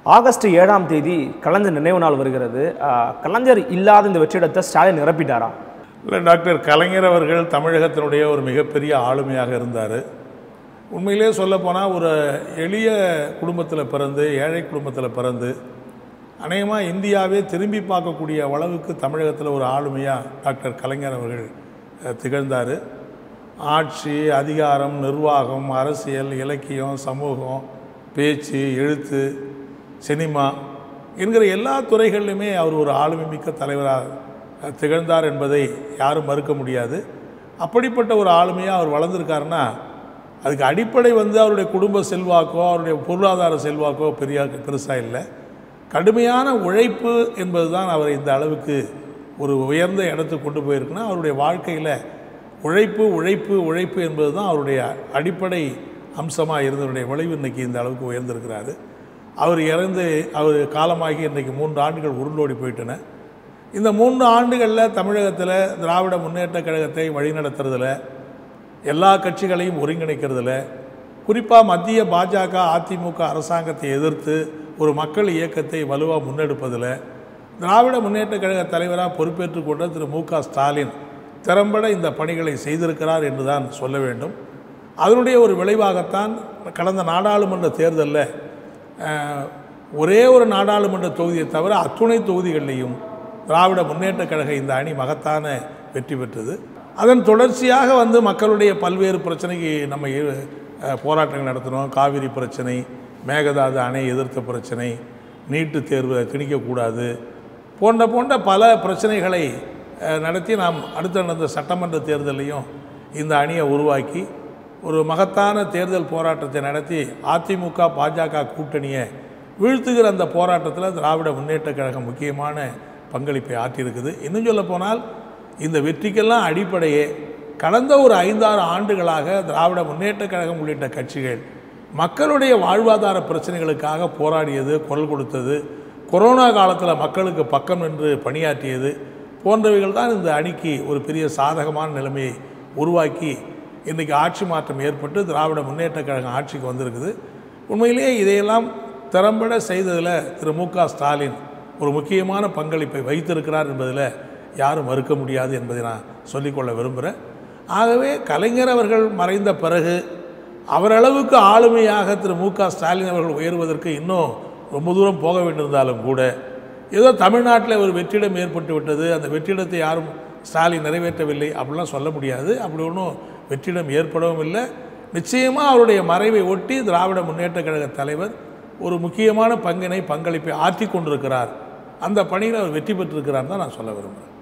August ஏழாம் தேதி கலைஞர் நினைவு நாள் வருகிறது ஆஹ் கலைஞர் இல்லாத இந்த வெற்றிடத்தை ஸ்டாலின் நிரப்பிட்டாரா இல்லை டாக்டர் கலைஞர் அவர்கள் தமிழகத்தினுடைய ஒரு மிகப்பெரிய ஆளுமையாக இருந்தார் உண்மையிலே சொல்லப்போனால் ஒரு எளிய குடும்பத்தில் பிறந்து ஏழை குடும்பத்தில் பிறந்து அநேகமாக இந்தியாவே திரும்பி பார்க்கக்கூடிய அளவுக்கு தமிழகத்தில் ஒரு ஆளுமையாக டாக்டர் கலைஞர் அவர்கள் அஹ், திகழ்ந்தார் ஆட்சி அதிகாரம் நிர்வாகம் அரசியல் இலக்கியம் சமூகம் பேச்சு எழுத்து சினிமா என்கிற எல்லா துறைகளிலுமே அவர் ஒரு ஆளுமை மிக்க தலைவராக அஹ், திகழ்ந்தார் என்பதை யாரும் மறுக்க முடியாது அப்படிப்பட்ட ஒரு ஆளுமையாக அவர் வளர்ந்துருக்காருன்னா அதுக்கு அடிப்படை வந்து அவருடைய குடும்ப செல்வாக்கோ அவருடைய பொருளாதார செல்வாக்கோ பெரிய பெருசாக இல்லை கடுமையான உழைப்பு என்பது தான் அவரை இந்த அளவுக்கு ஒரு உயர்ந்த இடத்துக்கு கொண்டு போயிருக்குன்னா அவருடைய வாழ்க்கையில் உழைப்பு உழைப்பு உழைப்பு என்பது தான் அவருடைய அடிப்படை அம்சமாக இருந்தவருடைய விளைவு இன்னைக்கு இந்த அளவுக்கு உயர்ந்திருக்கிறாரு அவர் இறந்து அவர் காலமாகி இன்றைக்கி மூன்று ஆண்டுகள் உருண்டோடி போயிட்டன இந்த மூன்று ஆண்டுகளில் தமிழகத்தில் திராவிட முன்னேற்ற கழகத்தை வழிநடத்துறதுல எல்லா கட்சிகளையும் ஒருங்கிணைக்கிறதுல குறிப்பாக மத்திய பாஜக அதிமுக அரசாங்கத்தை எதிர்த்து ஒரு மக்கள் இயக்கத்தை வலுவாக முன்னெடுப்பதில் திராவிட முன்னேற்ற கழக தலைவராக பொறுப்பேற்றுக் கொண்ட திரு மு க ஸ்டாலின் திறம்பட இந்த பணிகளை செய்திருக்கிறார் என்று தான் சொல்ல வேண்டும் அதனுடைய ஒரு விளைவாகத்தான் கடந்த நாடாளுமன்ற தேர்தலில் அஹ், ஒரே ஒரு நாடாளுமன்ற தொகுதியை தவிர அத்துணை தொகுதிகளிலையும் திராவிட முன்னேற்ற கழக இந்த அணி மகத்தான வெற்றி பெற்றது அதன் தொடர்ச்சியாக வந்து மக்களுடைய பல்வேறு பிரச்சனைக்கு நம்ம ஈ- அஹ், போராட்டங்கள் நடத்தினோம் காவிரி பிரச்சனை மேகதாது அணை எதிர்த்த பிரச்சனை நீட்டு தேர்வை திணிக்கக்கூடாது போன்ற போன்ற பல பிரச்சனைகளை அஹ், நடத்தி நாம் அடுத்து நடந்த சட்டமன்ற தேர்தலையும் இந்த அணியை உருவாக்கி ஒரு மகத்தான தேர்தல் போராட்டத்தை நடத்தி அதிமுக பாஜக கூட்டணியை வீழ்த்துகிற அந்த போராட்டத்தில் திராவிட முன்னேற்ற கழகம் முக்கியமான பங்களிப்பை ஆற்றியிருக்குது இன்னும் சொல்ல போனால் இந்த வெற்றிக்கெல்லாம் அடிப்படையே கடந்த ஒரு ஐந்தாறு ஆண்டுகளாக திராவிட முன்னேற்ற கழகம் உள்ளிட்ட கட்சிகள் மக்களுடைய வாழ்வாதார பிரச்சனைகளுக்காக போராடியது குரல் கொடுத்தது கொரோனா காலத்தில் மக்களுக்கு பக்கம் நின்று பணியாற்றியது போன்றவைகள் தான் இந்த அணிக்கு ஒரு பெரிய சாதகமான நிலைமையை உருவாக்கி இன்றைக்கி ஆட்சி மாற்றம் ஏற்பட்டு திராவிட முன்னேற்ற கழகம் ஆட்சிக்கு வந்திருக்குது உண்மையிலேயே இதையெல்லாம் திறம்பட செய்ததில் திரு மு க ஸ்டாலின் ஒரு முக்கியமான பங்களிப்பை வைத்திருக்கிறார் என்பதில் யாரும் மறுக்க முடியாது என்பதை நான் சொல்லிக்கொள்ள விரும்புகிறேன் ஆகவே கலைஞர் அவர்கள் மறைந்த பிறகு அவரளவுக்கு ஆளுமையாக திரு மு க ஸ்டாலின் அவர்கள் உயர்வதற்கு இன்னும் ரொம்ப தூரம் போக வேண்டியிருந்தாலும் கூட ஏதோ தமிழ்நாட்டில் ஒரு வெற்றிடம் ஏற்பட்டு விட்டது அந்த வெற்றிடத்தை யாரும் ஸ்டாலின் நிறைவேற்றவில்லை அப்படிலாம் சொல்ல முடியாது அப்படி ஒன்றும் வெற்றிடம் ஏற்படவும் இல்லை நிச்சயமாக அவருடைய மறைவை ஒட்டி திராவிட முன்னேற்ற கழக தலைவர் ஒரு முக்கியமான பங்கினை பங்களிப்பை ஆற்றி கொண்டிருக்கிறார் அந்த பணியில் அவர் வெற்றி பெற்றிருக்கிறார் தான் நான் சொல்ல விரும்புகிறேன்